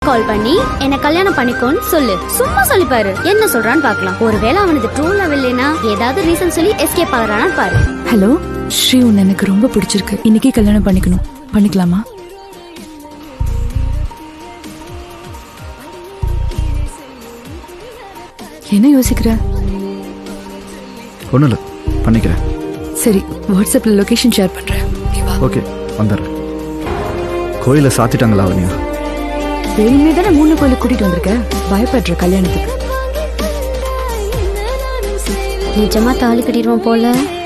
கால் பண்ணி என்ன கல்யாணம் பண்ணிக்கோன்னு சொல்லு சும்மா சொல்லிப்பாரு என்ன சொல்றான்னு பார்க்கலாம் ஒருவேளை அவனுக்கு ட்ரூ லவ் இல்லைன்னா ஏதாவது ரீசன் சொல்லி எஸ்கேப் ஆகுறானான்னு பாரு ஹலோ ஸ்ரீ உன்னை எனக்கு ரொம்ப பிடிச்சிருக்கு இன்னைக்கே கல்யாணம் பண்ணிக்கணும் பண்ணிக்கலாமா என்ன யோசிக்கிற ஒன்றும் இல்லை பண்ணிக்கிறேன் சரி வாட்ஸ்அப்ல லொகேஷன் ஷேர் பண்றேன் நீ வா. ஓகே வந்துடுறேன் கோயிலை சாத்திட்டாங்களா அவனியா வேணுமே தானே மூணு கோயிலுக்கு கூட்டிட்டு வந்திருக்க பயப்படுற கல்யாணத்துக்கு நிஜமா தாலி கட்டிடுவான் போல